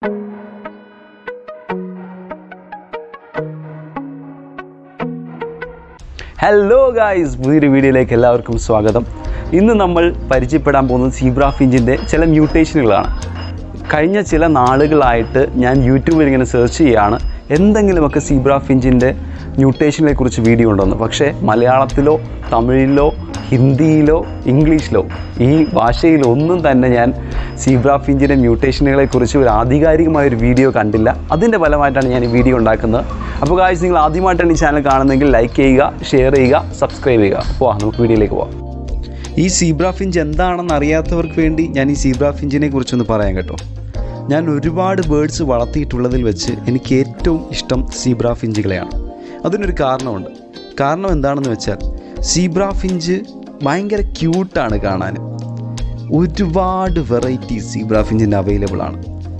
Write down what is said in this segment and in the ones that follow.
hello guys പുതിയൊരു വീഡിയോയിലേക്ക് എല്ലാവർക്കും സ്വാഗതം ഇന്ന് നമ്മൾ പരിചയപ്പെടാൻ പോകുന്നത് സീബ്ര ഫിഞ്ചിൻ്റെ ചില മ്യൂട്ടേഷനുകളാണ് കഴിഞ്ഞ ചില നാളുകളായിട്ട് ഞാൻ യൂട്യൂബിൽ ഇങ്ങനെ സെർച്ച് ചെയ്യുകയാണ് എന്തെങ്കിലുമൊക്കെ സീബ്ര ഫിഞ്ചിൻ്റെ മ്യൂട്ടേഷനെ കുറിച്ച് വീഡിയോ ഉണ്ടെന്ന് പക്ഷേ മലയാളത്തിലോ തമിഴിലോ ഹിന്ദിയിലോ ഇംഗ്ലീഷിലോ ഈ ഭാഷയിൽ ഒന്നും തന്നെ ഞാൻ സീബ്ര ഫിഞ്ചിൻ്റെ മ്യൂട്ടേഷനുകളെ കുറിച്ച് ഒരു ആധികാരികമായ ഒരു വീഡിയോ കണ്ടില്ല അതിൻ്റെ ഫലമായിട്ടാണ് ഞാൻ ഈ വീഡിയോ ഉണ്ടാക്കുന്നത് അപ്പോൾ കാഴ്ച നിങ്ങൾ ആദ്യമായിട്ടാണ് ഈ ചാനൽ കാണുന്നതെങ്കിൽ ലൈക്ക് ചെയ്യുക ഷെയർ ചെയ്യുക സബ്സ്ക്രൈബ് ചെയ്യുക പോവാം നമുക്ക് വീഡിയോയിലേക്ക് പോവാം ഈ സീബ്ര ഫിഞ്ച് എന്താണെന്ന് അറിയാത്തവർക്ക് വേണ്ടി ഞാൻ ഈ സീബ്ര ഫിഞ്ചിനെ കുറിച്ചൊന്ന് പറയാം കേട്ടോ ഞാൻ ഒരുപാട് ബേഡ്സ് വളർത്തിയിട്ടുള്ളതിൽ വെച്ച് എനിക്ക് ഏറ്റവും ഇഷ്ടം സീബ്ര ഫിഞ്ചുകളെയാണ് അതിനൊരു കാരണമുണ്ട് കാരണം എന്താണെന്ന് വെച്ചാൽ സീബ്ര ഫിഞ്ച് ഭയങ്കര ക്യൂട്ടാണ് കാണാൻ ഒരുപാട് വെറൈറ്റീസ് സീബ്ര ഫിഞ്ചിൻ്റെ അവൈലബിൾ ആണ്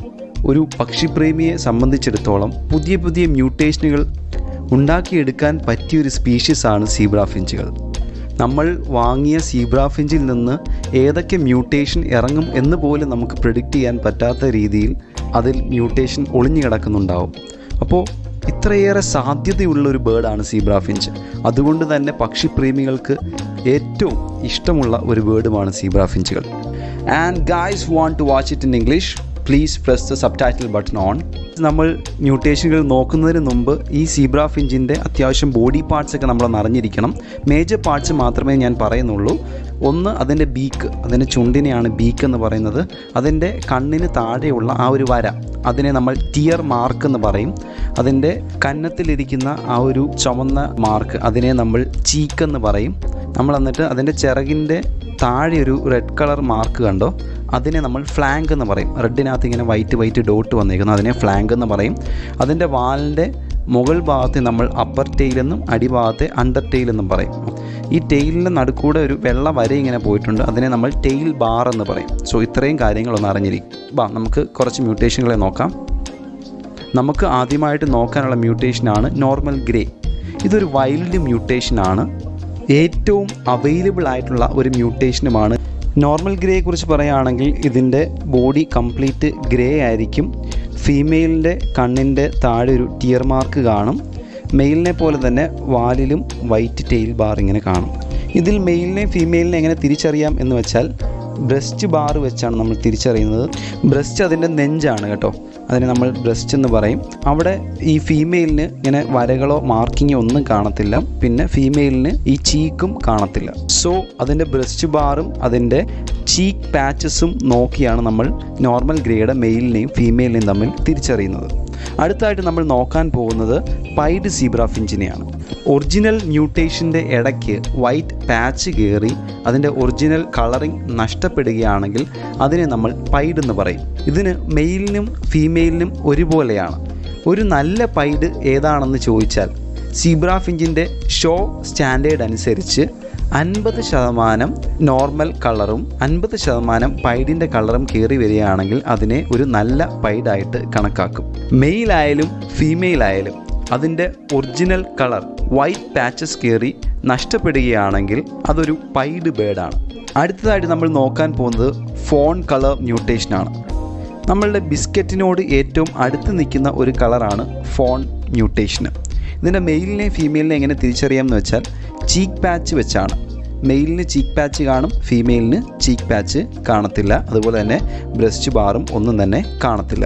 ഒരു പക്ഷിപ്രേമിയെ സംബന്ധിച്ചിടത്തോളം പുതിയ പുതിയ മ്യൂട്ടേഷനുകൾ ഉണ്ടാക്കിയെടുക്കാൻ പറ്റിയൊരു സ്പീഷീസാണ് സീബ്ര ഫിഞ്ചുകൾ നമ്മൾ വാങ്ങിയ സീബ്ര ഫിഞ്ചിൽ നിന്ന് ഏതൊക്കെ മ്യൂട്ടേഷൻ ഇറങ്ങും എന്ന് പോലും നമുക്ക് പ്രിഡിക്റ്റ് ചെയ്യാൻ പറ്റാത്ത രീതിയിൽ അതിൽ മ്യൂട്ടേഷൻ ഒളിഞ്ഞു കിടക്കുന്നുണ്ടാവും അപ്പോൾ ഇത്രയേറെ സാധ്യതയുള്ള ഒരു ബേർഡാണ് സീബ്ര ഫിഞ്ച് അതുകൊണ്ട് തന്നെ പക്ഷിപ്രേമികൾക്ക് ഏറ്റവും ഇഷ്ടമുള്ള ഒരു ബേർഡുമാണ് സീബ്ര ഫിഞ്ചുകൾ and guys want to watch it in English please press the subtitle button on നമ്മൾ മ്യൂട്ടേഷനുകൾ നോക്കുന്നതിന് മുമ്പ് ഈ സീബ്ര ഫിഞ്ചിൻ്റെ അത്യാവശ്യം ബോഡി പാർട്സ് ഒക്കെ നമ്മളൊന്ന് അറിഞ്ഞിരിക്കണം മേജർ പാർട്സ് മാത്രമേ ഞാൻ പറയുന്നുള്ളൂ ഒന്ന് അതിൻ്റെ ബീക്ക് അതിൻ്റെ ചുണ്ടിനെയാണ് ബീക്ക് എന്ന് പറയുന്നത് അതിൻ്റെ കണ്ണിന് താഴെയുള്ള ആ ഒരു വര അതിനെ നമ്മൾ ടിയർ മാർക്ക് എന്ന് പറയും അതിൻ്റെ കന്നത്തിലിരിക്കുന്ന ആ ഒരു ചുവന്ന മാർക്ക് അതിനെ നമ്മൾ ചീക്ക് എന്ന് പറയും നമ്മൾ എന്നിട്ട് അതിൻ്റെ ചിറകിൻ്റെ താഴെ ഒരു റെഡ് കളർ മാർക്ക് കണ്ടോ അതിനെ നമ്മൾ ഫ്ലാങ്ക് എന്ന് പറയും റെഡിനകത്ത് ഇങ്ങനെ വൈറ്റ് വൈറ്റ് ഡോട്ട് വന്നേക്കുന്നു അതിനെ ഫ്ലാങ്ക് എന്ന് പറയും അതിൻ്റെ വാലിൻ്റെ മുകൾ ഭാഗത്തെ നമ്മൾ അപ്പർ ടെയിലെന്നും അടിഭാഗത്തെ അണ്ടർ ടെയിലെന്നും പറയും ഈ ടെയിലിൻ്റെ നടുക്കൂടെ ഒരു വെള്ള വര ഇങ്ങനെ പോയിട്ടുണ്ട് അതിനെ നമ്മൾ ടെയിൽ ബാർ എന്ന് പറയും സോ ഇത്രയും കാര്യങ്ങളൊന്ന് അറിഞ്ഞിരിക്കും ബാ നമുക്ക് കുറച്ച് മ്യൂട്ടേഷനുകളെ നോക്കാം നമുക്ക് ആദ്യമായിട്ട് നോക്കാനുള്ള മ്യൂട്ടേഷനാണ് നോർമൽ ഗ്രേ ഇതൊരു വൈൽഡ് മ്യൂട്ടേഷനാണ് ഏറ്റവും അവൈലബിൾ ആയിട്ടുള്ള ഒരു മ്യൂട്ടേഷനുമാണ് നോർമൽ ഗ്രേയെ കുറിച്ച് പറയുകയാണെങ്കിൽ ഇതിൻ്റെ ബോഡി കംപ്ലീറ്റ് ഗ്രേ ആയിരിക്കും ഫീമെയിലിൻ്റെ കണ്ണിൻ്റെ താഴെ ഒരു ടിയർ മാർക്ക് കാണും മെയിലിനെ പോലെ തന്നെ വാലിലും വൈറ്റ് ടെയിൽ ബാർ ഇങ്ങനെ കാണും ഇതിൽ മെയിലിനെയും ഫീമെയിലിനെ എങ്ങനെ തിരിച്ചറിയാം എന്ന് വെച്ചാൽ ബ്രസ്റ്റ് ബാർ വെച്ചാണ് നമ്മൾ തിരിച്ചറിയുന്നത് ബ്രസ്റ്റ് അതിൻ്റെ നെഞ്ചാണ് കേട്ടോ അതിനെ നമ്മൾ ബ്രസ്റ്റ് എന്ന് പറയും അവിടെ ഈ ഫീമെയിലിന് ഇങ്ങനെ വരകളോ മാർക്കിങ്ങോ ഒന്നും കാണത്തില്ല പിന്നെ ഫീമെയിലിന് ഈ ചീക്കും കാണത്തില്ല സോ അതിൻ്റെ ബ്രസ്റ്റ് ബാറും അതിൻ്റെ ചീക്ക് പാച്ചസും നോക്കിയാണ് നമ്മൾ നോർമൽ ഗ്രേയുടെ മെയിലിനെയും ഫീമെയിലിനെയും തമ്മിൽ തിരിച്ചറിയുന്നത് അടുത്തായിട്ട് നമ്മൾ നോക്കാൻ പോകുന്നത് പൈഡ് സീബ്ര ഫിഞ്ചിനെയാണ് ഒറിജിനൽ മ്യൂട്ടേഷൻ്റെ ഇടയ്ക്ക് വൈറ്റ് പാച്ച് കയറി അതിൻ്റെ ഒറിജിനൽ കളറിംഗ് നഷ്ടപ്പെടുകയാണെങ്കിൽ അതിനെ നമ്മൾ പൈഡ് എന്ന് പറയും ഇതിന് മെയിലിനും ഫീമെയിലിനും ഒരുപോലെയാണ് ഒരു നല്ല പൈഡ് ഏതാണെന്ന് ചോദിച്ചാൽ സീബ്ര ഫിഞ്ചിൻ്റെ ഷോ സ്റ്റാൻഡേർഡ് അനുസരിച്ച് അൻപത് ശതമാനം നോർമൽ കളറും അൻപത് ശതമാനം പൈഡിൻ്റെ കളറും കയറി വരികയാണെങ്കിൽ അതിനെ ഒരു നല്ല പൈഡായിട്ട് കണക്കാക്കും മെയിലായാലും ഫീമെയിലായാലും അതിൻ്റെ ഒറിജിനൽ കളർ വൈറ്റ് പാച്ചസ് കയറി നഷ്ടപ്പെടുകയാണെങ്കിൽ അതൊരു പൈഡ് ബേഡാണ് അടുത്തതായിട്ട് നമ്മൾ നോക്കാൻ പോകുന്നത് ഫോൺ കളർ മ്യൂട്ടേഷനാണ് നമ്മളുടെ ബിസ്ക്കറ്റിനോട് ഏറ്റവും അടുത്ത് നിൽക്കുന്ന ഒരു കളറാണ് ഫോൺ മ്യൂട്ടേഷന് ഇതിൻ്റെ മെയിലിനെ ഫീമെയിലിനെ എങ്ങനെ തിരിച്ചറിയാമെന്ന് വെച്ചാൽ ചീക്ക് പാച്ച് വെച്ചാണ് മെയിലിന് ചീക്ക് പാച്ച് കാണും ഫീമെയിലിന് ചീക്ക് പാച്ച് കാണത്തില്ല അതുപോലെ തന്നെ ബ്രസ്റ്റ് ബാറും ഒന്നും തന്നെ കാണത്തില്ല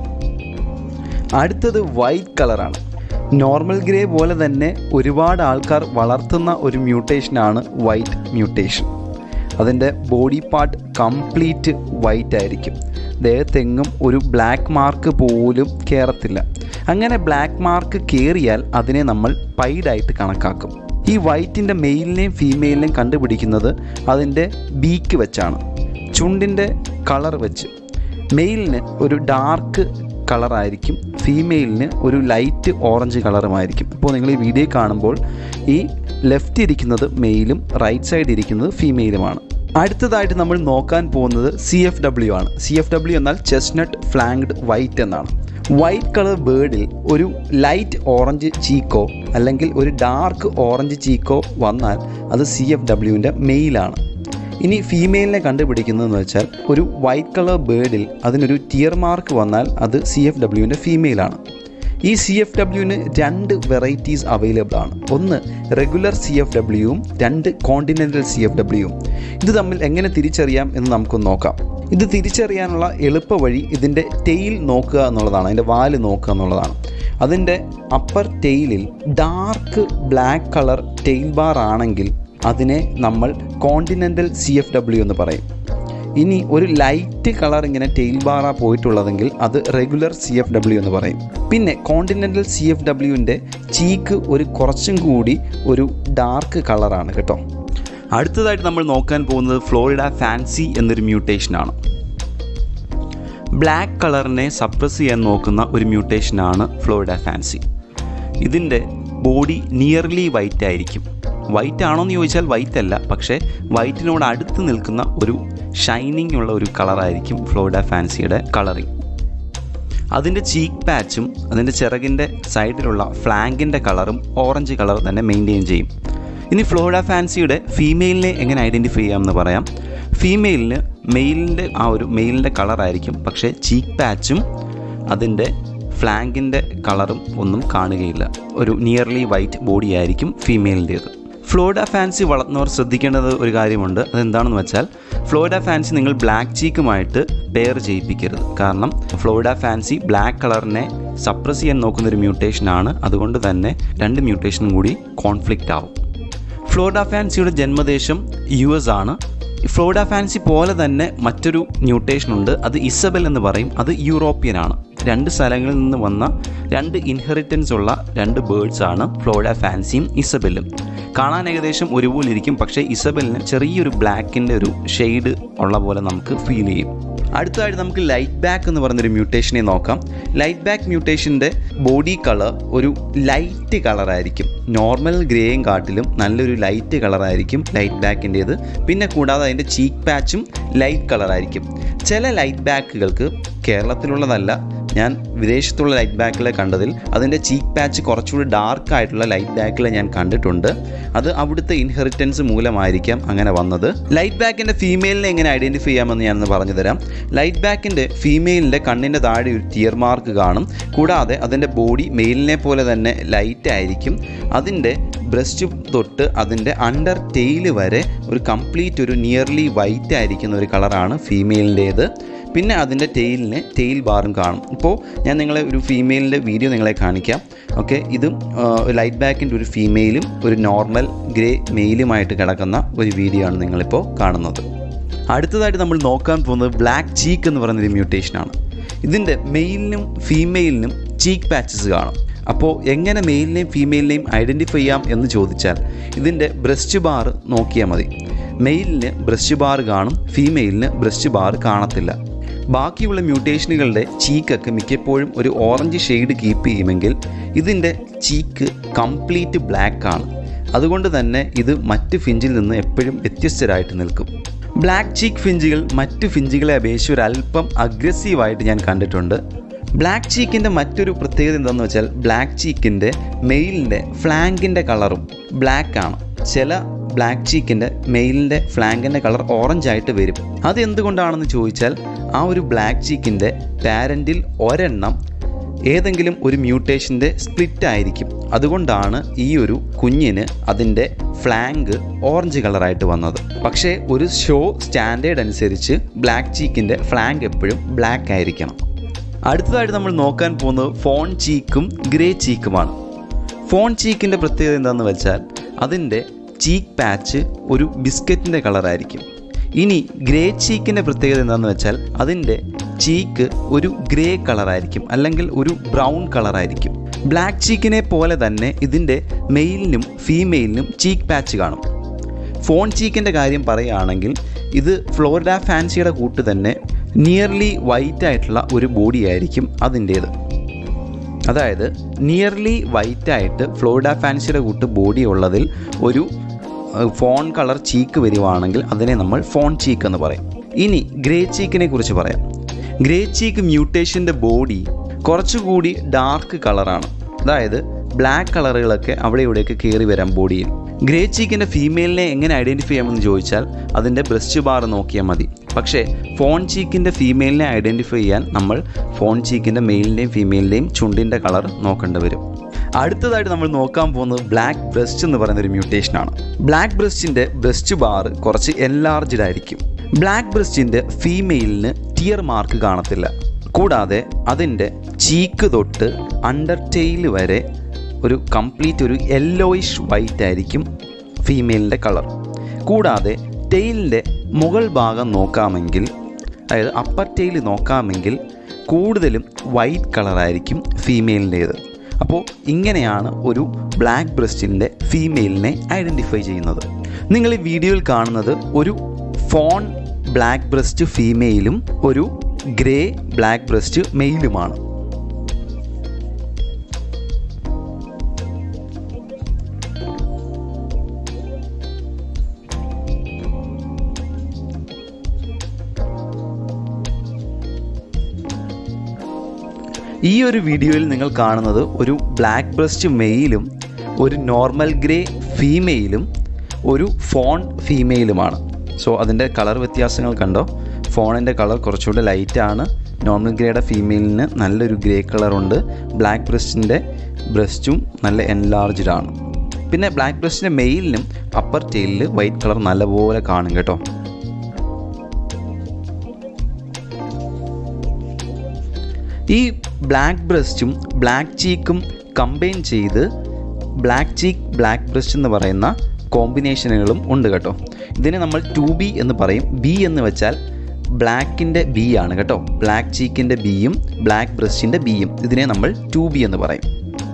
അടുത്തത് വൈറ്റ് കളറാണ് നോർമൽ ഗ്രേ പോലെ തന്നെ ഒരുപാട് ആൾക്കാർ വളർത്തുന്ന ഒരു മ്യൂട്ടേഷനാണ് വൈറ്റ് മ്യൂട്ടേഷൻ അതിൻ്റെ ബോഡി പാർട്ട് കംപ്ലീറ്റ് വൈറ്റ് ആയിരിക്കും ദേഹത്തെങ്ങും ഒരു ബ്ലാക്ക് മാർക്ക് പോലും കയറത്തില്ല അങ്ങനെ ബ്ലാക്ക് മാർക്ക് കയറിയാൽ അതിനെ നമ്മൾ പൈഡായിട്ട് കണക്കാക്കും ഈ വൈറ്റിൻ്റെ മെയിലിനെയും ഫീമെയിലിനെയും കണ്ടുപിടിക്കുന്നത് അതിൻ്റെ ബീക്ക് വെച്ചാണ് ചുണ്ടിൻ്റെ കളർ വെച്ച് മെയിലിന് ഒരു ഡാർക്ക് കളറായിരിക്കും ഫീമെയിലിന് ഒരു ലൈറ്റ് ഓറഞ്ച് കളറുമായിരിക്കും ഇപ്പോൾ നിങ്ങൾ ഈ വീഡിയോ കാണുമ്പോൾ ഈ ലെഫ്റ്റ് ഇരിക്കുന്നത് മെയിലും റൈറ്റ് സൈഡ് ഇരിക്കുന്നത് ഫീമെയിലുമാണ് അടുത്തതായിട്ട് നമ്മൾ നോക്കാൻ പോകുന്നത് സി എഫ് ഡബ്ല്യു ആണ് സി എഫ് ഡബ്ല്യു എന്നാൽ ചെസ്നട്ട് ഫ്ലാങ്ക്ഡ് വൈറ്റ് എന്നാണ് വൈറ്റ് കളർ ബേർഡിൽ ഒരു ലൈറ്റ് ഓറഞ്ച് ചീക്കോ അല്ലെങ്കിൽ ഒരു ഡാർക്ക് ഓറഞ്ച് ചീക്കോ വന്നാൽ അത് സി എഫ് ഡബ്ല്യുവിൻ്റെ മെയിലാണ് ഇനി ഫീമെയിലിനെ കണ്ടുപിടിക്കുന്നതെന്ന് വെച്ചാൽ ഒരു വൈറ്റ് കളർ ബേർഡിൽ അതിനൊരു ടിയർ മാർക്ക് വന്നാൽ അത് സി എഫ് ഡബ്ല്യുവിൻ്റെ ഫീമെയിലാണ് ഈ സി എഫ് ഡബ്ല്യുവിന് രണ്ട് വെറൈറ്റീസ് അവൈലബിൾ ആണ് ഒന്ന് റെഗുലർ സി എഫ് ഡബ്ല്യുവും രണ്ട് കോണ്ടിനെൻ്റൽ സി എഫ് ഡബ്ല്യുവും ഇത് തമ്മിൽ എങ്ങനെ തിരിച്ചറിയാം എന്ന് നമുക്കൊന്ന് നോക്കാം ഇത് തിരിച്ചറിയാനുള്ള എളുപ്പ വഴി ഇതിൻ്റെ ടെയിൽ നോക്കുക എന്നുള്ളതാണ് അതിൻ്റെ വാല് നോക്കുക എന്നുള്ളതാണ് അതിൻ്റെ അപ്പർ ടെയിലിൽ dark black colour tail bar ആണെങ്കിൽ അതിനെ നമ്മൾ കോണ്ടിനെൻ്റൽ സി എഫ് ഡബ്ല്യു എന്ന് പറയും ഇനി ഒരു ലൈറ്റ് കളർ ഇങ്ങനെ ടെയിൽ ബാറാ പോയിട്ടുള്ളതെങ്കിൽ അത് റെഗുലർ സി എഫ് ഡബ്ല്യു എന്ന് പറയും പിന്നെ കോണ്ടിനെൻ്റൽ സി എഫ് ഡബ്ല്യുവിൻ്റെ ചീക്ക് ഒരു കുറച്ചും കൂടി ഒരു ഡാർക്ക് കളറാണ് കേട്ടോ അടുത്തതായിട്ട് നമ്മൾ നോക്കാൻ പോകുന്നത് ഫ്ലോറിഡ ഫാൻസി എന്നൊരു മ്യൂട്ടേഷനാണ് ബ്ലാക്ക് കളറിനെ സപ്രസ് ചെയ്യാൻ നോക്കുന്ന ഒരു മ്യൂട്ടേഷനാണ് ഫ്ലോറിഡ ഫാൻസി ഇതിൻ്റെ ബോഡി നിയർലി വൈറ്റ് ആയിരിക്കും വൈറ്റ് ആണോ എന്ന് ചോദിച്ചാൽ വൈറ്റ് അല്ല പക്ഷേ വൈറ്റിനോട് അടുത്ത് നിൽക്കുന്ന ഒരു ഷൈനിങ് ഉള്ള ഒരു കളറായിരിക്കും ഫ്ലോറിഡ ഫാൻസിയുടെ കളറിങ് അതിൻ്റെ ചീക്ക് പാച്ചും അതിൻ്റെ ചിറകിൻ്റെ സൈഡിലുള്ള ഫ്ലാങ്കിൻ്റെ കളറും ഓറഞ്ച് കളർ തന്നെ മെയിൻറ്റെയിൻ ചെയ്യും ഇനി ഫ്ലോറിഡ ഫാൻസിയുടെ ഫീമെയിലിനെ എങ്ങനെ ഐഡൻറ്റിഫൈ ചെയ്യാമെന്ന് പറയാം ഫീമെയിലിന് മെയിലിൻ്റെ ആ ഒരു മെയിലിൻ്റെ കളറായിരിക്കും പക്ഷേ ചീക്ക് പാച്ചും അതിൻ്റെ ഫ്ലാങ്കിൻ്റെ കളറും ഒന്നും കാണുകയില്ല ഒരു നിയർലി വൈറ്റ് ബോഡി ആയിരിക്കും ഫീമെയിലിൻ്റേത് ഫ്ലോറിഡ ഫാൻസി വളർത്തുന്നവർ ശ്രദ്ധിക്കേണ്ടത് ഒരു കാര്യമുണ്ട് അതെന്താണെന്ന് വെച്ചാൽ ഫ്ലോറിഡ ഫാൻസി നിങ്ങൾ ബ്ലാക്ക് ചീക്കുമായിട്ട് പെയർ ചെയ്യിപ്പിക്കരുത് കാരണം ഫ്ലോറിഡ ഫാൻസി ബ്ലാക്ക് കളറിനെ സപ്രസ് ചെയ്യാൻ നോക്കുന്ന ഒരു മ്യൂട്ടേഷനാണ് അതുകൊണ്ട് തന്നെ രണ്ട് മ്യൂട്ടേഷനും കൂടി കോൺഫ്ലിക്റ്റ് ആവും ഫ്ലോറിഡ ഫാൻസിയുടെ ജന്മദേശം യു എസ് ആണ് ഫ്ലോറിഡ ഫാൻസി പോലെ തന്നെ മറ്റൊരു മ്യൂട്ടേഷൻ ഉണ്ട് അത് ഇസബൽ എന്ന് പറയും അത് യൂറോപ്യൻ ആണ് രണ്ട് സ്ഥലങ്ങളിൽ നിന്ന് വന്ന രണ്ട് ഇൻഹെറിറ്റൻസ് ഉള്ള രണ്ട് ബേർഡ്സ് ആണ് ഫ്ലോറിഡ ഫാൻസിയും ഇസബെല്ലും കാണാൻ ഏകദേശം ഒരുപോലെ ഇരിക്കും പക്ഷേ ഇസബലിന് ചെറിയൊരു ബ്ലാക്കിൻ്റെ ഒരു ഷെയ്ഡ് ഉള്ള പോലെ നമുക്ക് ഫീൽ ചെയ്യും അടുത്തതായിട്ട് നമുക്ക് ലൈറ്റ് ബാക്ക് എന്ന് പറയുന്നൊരു മ്യൂട്ടേഷനെ നോക്കാം ലൈറ്റ് ബാക്ക് മ്യൂട്ടേഷൻ്റെ ബോഡി കളർ ഒരു ലൈറ്റ് കളറായിരിക്കും നോർമൽ ഗ്രേയും കാട്ടിലും നല്ലൊരു ലൈറ്റ് കളറായിരിക്കും ലൈറ്റ് ബാക്കിൻ്റേത് പിന്നെ കൂടാതെ അതിൻ്റെ ചീക്ക് പാച്ചും ലൈറ്റ് കളറായിരിക്കും ചില ലൈറ്റ് ബാക്കുകൾക്ക് കേരളത്തിലുള്ളതല്ല ഞാൻ വിദേശത്തുള്ള ലൈറ്റ് ബാക്കിലെ കണ്ടതിൽ അതിൻ്റെ ചീക്ക് പാച്ച് കുറച്ചുകൂടി ഡാർക്ക് ആയിട്ടുള്ള ലൈറ്റ് ബാക്കിലെ ഞാൻ കണ്ടിട്ടുണ്ട് അത് അവിടുത്തെ ഇൻഹെറിറ്റൻസ് മൂലമായിരിക്കാം അങ്ങനെ വന്നത് ലൈറ്റ് ബാക്കിൻ്റെ ഫീമെയിലിനെ എങ്ങനെ ഐഡൻറ്റിഫൈ ചെയ്യാമെന്ന് ഞാനൊന്ന് പറഞ്ഞു തരാം ലൈറ്റ് ബാക്കിൻ്റെ ഫീമെയിലിൻ്റെ കണ്ണിൻ്റെ താഴെ ഒരു ടിയർ മാർക്ക് കാണും കൂടാതെ അതിൻ്റെ ബോഡി മെയിലിനെ പോലെ തന്നെ ലൈറ്റ് ആയിരിക്കും അതിൻ്റെ ബ്രസ്റ്റ് തൊട്ട് അതിൻ്റെ അണ്ടർ ടെയിൽ വരെ ഒരു കംപ്ലീറ്റ് ഒരു നിയർലി വൈറ്റ് ആയിരിക്കുന്ന ഒരു കളറാണ് ഫീമെയിലിൻ്റേത് പിന്നെ അതിൻ്റെ ടെയിലിന് ടെയിൽ ബാറും കാണും ഇപ്പോൾ ഞാൻ നിങ്ങളെ ഒരു ഫീമെയിലിൻ്റെ വീഡിയോ നിങ്ങളെ കാണിക്കാം ഓക്കെ ഇതും ലൈറ്റ് ബാക്കിൻ്റെ ഒരു ഫീമെയിലും ഒരു നോർമൽ ഗ്രേ മെയിലുമായിട്ട് കിടക്കുന്ന ഒരു വീഡിയോ ആണ് നിങ്ങളിപ്പോൾ കാണുന്നത് അടുത്തതായിട്ട് നമ്മൾ നോക്കാൻ പോകുന്നത് ബ്ലാക്ക് ചീക്ക് എന്ന് പറയുന്നൊരു മ്യൂട്ടേഷനാണ് ഇതിൻ്റെ മെയിലിനും ഫീമെയിലിനും ചീക്ക് പാച്ചസ് കാണും അപ്പോൾ എങ്ങനെ മെയിലിനെയും ഫീമെയിലിനെയും ഐഡൻറ്റിഫൈ ചെയ്യാം എന്ന് ചോദിച്ചാൽ ഇതിൻ്റെ ബ്രസ്റ്റ് ബാർ നോക്കിയാൽ മതി മെയിലിന് ബ്രസ്റ്റ് ബാർ കാണും ഫീമെയിലിന് ബ്രസ്റ്റ് ബാർ കാണത്തില്ല ബാക്കിയുള്ള മ്യൂട്ടേഷനുകളുടെ ചീക്കൊക്കെ മിക്കപ്പോഴും ഒരു ഓറഞ്ച് ഷെയ്ഡ് കീപ്പ് ചെയ്യുമെങ്കിൽ ഇതിൻ്റെ ചീക്ക് കംപ്ലീറ്റ് ബ്ലാക്ക് ആണ് അതുകൊണ്ട് തന്നെ ഇത് മറ്റ് ഫിഞ്ചിൽ നിന്ന് എപ്പോഴും വ്യത്യസ്തരായിട്ട് നിൽക്കും ബ്ലാക്ക് ചീക്ക് ഫിഞ്ചുകൾ മറ്റ് ഫിഞ്ചുകളെ അപേക്ഷിച്ച് ഒരല്പം അഗ്രസീവായിട്ട് ഞാൻ കണ്ടിട്ടുണ്ട് ബ്ലാക്ക് ചീക്കിൻ്റെ മറ്റൊരു പ്രത്യേകത എന്താണെന്ന് വെച്ചാൽ ബ്ലാക്ക് ചീക്കിൻ്റെ മെയിലിൻ്റെ ഫ്ലാങ്കിൻ്റെ കളറും ബ്ലാക്ക് ആണ് ചില ബ്ലാക്ക് ചീക്കിൻ്റെ മെയിലിൻ്റെ ഫ്ലാങ്കിൻ്റെ കളർ ഓറഞ്ച് ആയിട്ട് വരും അത് എന്തുകൊണ്ടാണെന്ന് ചോദിച്ചാൽ ആ ഒരു ബ്ലാക്ക് ചീക്കിൻ്റെ പാരൻറ്റിൽ ഒരെണ്ണം ഏതെങ്കിലും ഒരു മ്യൂട്ടേഷൻ്റെ സ്പ്ലിറ്റ് ആയിരിക്കും അതുകൊണ്ടാണ് ഈ ഒരു കുഞ്ഞിന് അതിൻ്റെ ഫ്ലാങ്ക് ഓറഞ്ച് കളറായിട്ട് വന്നത് പക്ഷേ ഒരു ഷോ സ്റ്റാൻഡേർഡ് അനുസരിച്ച് ബ്ലാക്ക് ചീക്കിൻ്റെ ഫ്ലാങ്ക് എപ്പോഴും ബ്ലാക്ക് ആയിരിക്കണം അടുത്തതായിട്ട് നമ്മൾ നോക്കാൻ പോകുന്നത് ഫോൺ ചീക്കും ഗ്രേ ചീക്കുമാണ് ഫോൺ ചീക്കിൻ്റെ പ്രത്യേകത എന്താണെന്ന് വെച്ചാൽ അതിൻ്റെ ചീക്ക് പാച്ച് ഒരു ബിസ്ക്കറ്റിൻ്റെ കളറായിരിക്കും ഇനി ഗ്രേ ചീക്കിൻ്റെ പ്രത്യേകത എന്താണെന്ന് വെച്ചാൽ അതിൻ്റെ ചീക്ക് ഒരു ഗ്രേ കളറായിരിക്കും അല്ലെങ്കിൽ ഒരു ബ്രൗൺ കളറായിരിക്കും ബ്ലാക്ക് ചീക്കിനെ പോലെ തന്നെ ഇതിൻ്റെ മെയിലിനും ഫീമെയിലിനും ചീക്ക് പാച്ച് കാണും ഫോൺ ചീക്കിൻ്റെ കാര്യം പറയുകയാണെങ്കിൽ ഇത് ഫ്ലോറിഡ ഫാൻസിയുടെ കൂട്ട് തന്നെ നിയർലി വൈറ്റ് ആയിട്ടുള്ള ഒരു ബോഡി ആയിരിക്കും അതിൻ്റേത് അതായത് നിയർലി വൈറ്റ് ആയിട്ട് ഫ്ലോറിഡ ഫാൻസിയുടെ കൂട്ട് ബോഡി ഉള്ളതിൽ ഒരു ഏഹ്, ഫോൺ കളർ ചീക്ക് വരുവാണെങ്കിൽ അതിനെ നമ്മൾ ഫോൺ ചീക്ക് എന്ന് പറയും ഇനി ഗ്രേ ചീക്കിനെ കുറിച്ച് പറയാം ഗ്രേ ചീക്ക് മ്യൂട്ടേഷൻ്റെ ബോഡി കുറച്ചുകൂടി ഡാർക്ക് കളറാണ് അതായത് ബ്ലാക്ക് കളറുകളൊക്കെ അവിടെ ഇവിടെയൊക്കെ കയറി വരാം ബോഡിയിൽ ഗ്രേ ചീക്കിൻ്റെ ഫീമെയിലിനെ എങ്ങനെ ഐഡൻറ്റിഫൈ ചെയ്യാമെന്ന് ചോദിച്ചാൽ അതിൻ്റെ ബ്രസ്റ്റ് ബാർ നോക്കിയാൽ മതി പക്ഷേ ഫോൺ ചീക്കിൻ്റെ ഫീമെയിലിനെ ഐഡൻറ്റിഫൈ ചെയ്യാൻ നമ്മൾ ഫോൺ ചീക്കിൻ്റെ മെയിലിൻ്റെയും ഫീമെയിലിൻ്റെയും ചുണ്ടിൻ്റെ കളർ നോക്കേണ്ടി വരും അടുത്തതായിട്ട് നമ്മൾ നോക്കാൻ പോകുന്നത് ബ്ലാക്ക് ബ്രസ്റ്റ് എന്ന് പറയുന്ന ഒരു മ്യൂട്ടേഷനാണ് ബ്ലാക്ക് ബ്രസ്റ്റിൻ്റെ ബ്രസ്റ്റ് ബാർ കുറച്ച് എൻലാർജ്ഡ് ആയിരിക്കും ബ്ലാക്ക് ബ്രസ്റ്റിൻ്റെ ഫീമെയിലിന് ടിയർ മാർക്ക് കാണത്തില്ല കൂടാതെ അതിൻ്റെ ചീക്ക് തൊട്ട് അണ്ടർ ടെയിൽ വരെ ഒരു കംപ്ലീറ്റ് ഒരു യെല്ലോയിഷ് വൈറ്റ് ആയിരിക്കും ഫീമെയിലിൻ്റെ കളർ കൂടാതെ ടെയിലിൻ്റെ മുകൾ ഭാഗം നോക്കാമെങ്കിൽ അതായത് അപ്പർ ടെയിൽ നോക്കാമെങ്കിൽ കൂടുതലും വൈറ്റ് കളറായിരിക്കും ഫീമെയിലിൻ്റേത് അപ്പോൾ ഇങ്ങനെയാണ് ഒരു ബ്ലാക്ക് ബ്രസ്റ്റിൻ്റെ ഫീമെയിലിനെ ഐഡൻറ്റിഫൈ ചെയ്യുന്നത് നിങ്ങൾ ഈ വീഡിയോയിൽ കാണുന്നത് ഒരു ഫോൺ ബ്ലാക്ക് ബ്രസ്റ്റ് ഫീമെയിലും ഒരു ഗ്രേ ബ്ലാക്ക് ബ്രസ്റ്റ് മെയിലുമാണ് ഈ ഒരു വീഡിയോയിൽ നിങ്ങൾ കാണുന്നത് ഒരു ബ്ലാക്ക് ബ്രസ്റ്റ് മെയിലും ഒരു നോർമൽ ഗ്രേ ഫീമെയിലും ഒരു ഫോൺ ഫീമെയിലുമാണ് സോ അതിൻ്റെ കളർ വ്യത്യാസങ്ങൾ കണ്ടോ ഫോണിൻ്റെ കളർ കുറച്ചുകൂടെ ലൈറ്റാണ് നോർമൽ ഗ്രേയുടെ ഫീമെയിലിന് നല്ലൊരു ഗ്രേ കളറുണ്ട് ബ്ലാക്ക് ബ്രസ്റ്റിൻ്റെ ബ്രസ്റ്റും നല്ല എൻലാർജ്ഡ് ആണ് പിന്നെ ബ്ലാക്ക് ബ്രസ്റ്റിൻ്റെ മെയിലിനും അപ്പർ ടെയിലിൽ വൈറ്റ് കളർ നല്ലപോലെ കാണും കേട്ടോ ഈ ബ്ലാക്ക് ബ്രസ്റ്റും ബ്ലാക്ക് ചീക്കും കമ്പൈൻ ചെയ്ത് ബ്ലാക്ക് ചീക്ക് ബ്ലാക്ക് ബ്രസ്റ്റ് എന്ന് പറയുന്ന കോമ്പിനേഷനുകളും ഉണ്ട് കേട്ടോ ഇതിനെ നമ്മൾ ടു ബി എന്ന് പറയും ബി എന്ന് വെച്ചാൽ ബ്ലാക്കിൻ്റെ ബി ആണ് കേട്ടോ ബ്ലാക്ക് ചീക്കിൻ്റെ ബിയും ബ്ലാക്ക് ബ്രസ്റ്റിൻ്റെ ബിയും ഇതിനെ നമ്മൾ ടു ബി എന്ന് പറയും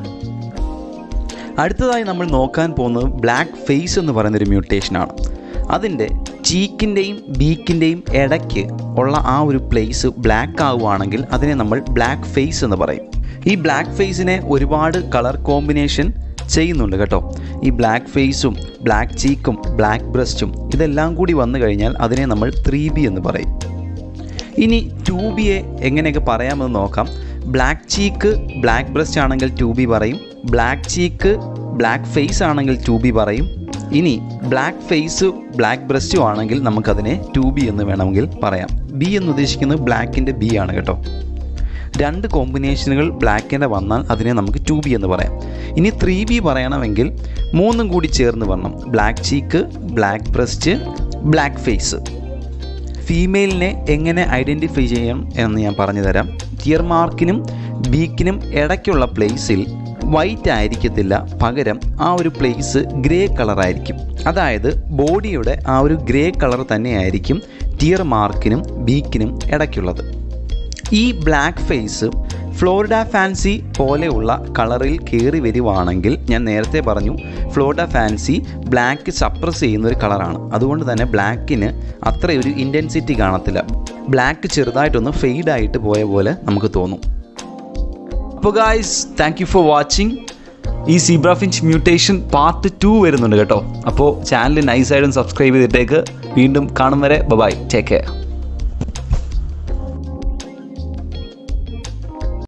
അടുത്തതായി നമ്മൾ നോക്കാൻ പോകുന്നത് ബ്ലാക്ക് ഫേസ് എന്ന് പറയുന്നൊരു മ്യൂട്ടേഷനാണ് അതിൻ്റെ ചീക്കിൻ്റെയും ബീക്കിൻ്റെയും ഇടയ്ക്ക് ഉള്ള ആ ഒരു പ്ലേസ് ബ്ലാക്ക് ആവുകയാണെങ്കിൽ അതിനെ നമ്മൾ ബ്ലാക്ക് ഫേസ് എന്ന് പറയും ഈ ബ്ലാക്ക് ഫേസിനെ ഒരുപാട് കളർ കോമ്പിനേഷൻ ചെയ്യുന്നുണ്ട് കേട്ടോ ഈ ബ്ലാക്ക് ഫേസും ബ്ലാക്ക് ചീക്കും ബ്ലാക്ക് ബ്രസ്റ്റും ഇതെല്ലാം കൂടി വന്നു കഴിഞ്ഞാൽ അതിനെ നമ്മൾ ത്രീ ബി എന്ന് പറയും ഇനി ടു ബിയെ എങ്ങനെയൊക്കെ പറയാമെന്ന് നോക്കാം ബ്ലാക്ക് ചീക്ക് ബ്ലാക്ക് ബ്രസ്റ്റ് ആണെങ്കിൽ ടു ബി പറയും ബ്ലാക്ക് ചീക്ക് ബ്ലാക്ക് ഫേസ് ആണെങ്കിൽ ടു ബി പറയും ഇനി ബ്ലാക്ക് ഫേസ് ബ്ലാക്ക് ബ്രസ്റ്റും ആണെങ്കിൽ നമുക്കതിനെ ടു ബി എന്ന് വേണമെങ്കിൽ പറയാം ബി എന്ന് ഉദ്ദേശിക്കുന്നത് ബ്ലാക്കിൻ്റെ ബി ആണ് കേട്ടോ രണ്ട് കോമ്പിനേഷനുകൾ ബ്ലാക്കിൻ്റെ വന്നാൽ അതിനെ നമുക്ക് ടു ബി എന്ന് പറയാം ഇനി ത്രീ ബി പറയണമെങ്കിൽ മൂന്നും കൂടി ചേർന്ന് വരണം black cheek black breast black face ഫീമെയിലിനെ എങ്ങനെ ഐഡൻറ്റിഫൈ ചെയ്യാം എന്ന് ഞാൻ പറഞ്ഞു തരാം ടിയർ മാർക്കിനും ബീക്കിനും ഇടയ്ക്കുള്ള പ്ലേസിൽ വൈറ്റ് ആയിരിക്കത്തില്ല പകരം ആ ഒരു പ്ലേസ് ഗ്രേ കളറായിരിക്കും അതായത് ബോഡിയുടെ ആ ഒരു ഗ്രേ കളർ തന്നെയായിരിക്കും ടിയർ മാർക്കിനും ബീക്കിനും ഇടയ്ക്കുള്ളത് ഈ ബ്ലാക്ക് ഫേസ് ഫ്ലോറിഡ ഫാൻസി പോലെയുള്ള കളറിൽ കയറി വരുവാണെങ്കിൽ ഞാൻ നേരത്തെ പറഞ്ഞു ഫ്ലോറിഡ ഫാൻസി ബ്ലാക്ക് സപ്രസ് ചെയ്യുന്ന ഒരു കളറാണ് അതുകൊണ്ട് തന്നെ ബ്ലാക്കിന് അത്രയൊരു ഇൻറ്റൻസിറ്റി കാണത്തില്ല ബ്ലാക്ക് ചെറുതായിട്ടൊന്ന് ഫെയ്ഡായിട്ട് പോയ പോലെ നമുക്ക് തോന്നും അപ്പോൾ guys thank you for watching ഈ zebra finch mutation part two വരുന്നുണ്ട് കേട്ടോ അപ്പോൾ ചാനൽ നൈസായിട്ടും സബ്സ്ക്രൈബ് ചെയ്തിട്ടേക്ക് വീണ്ടും കാണും വരെ ബൈ ടേക്ക് കെയർ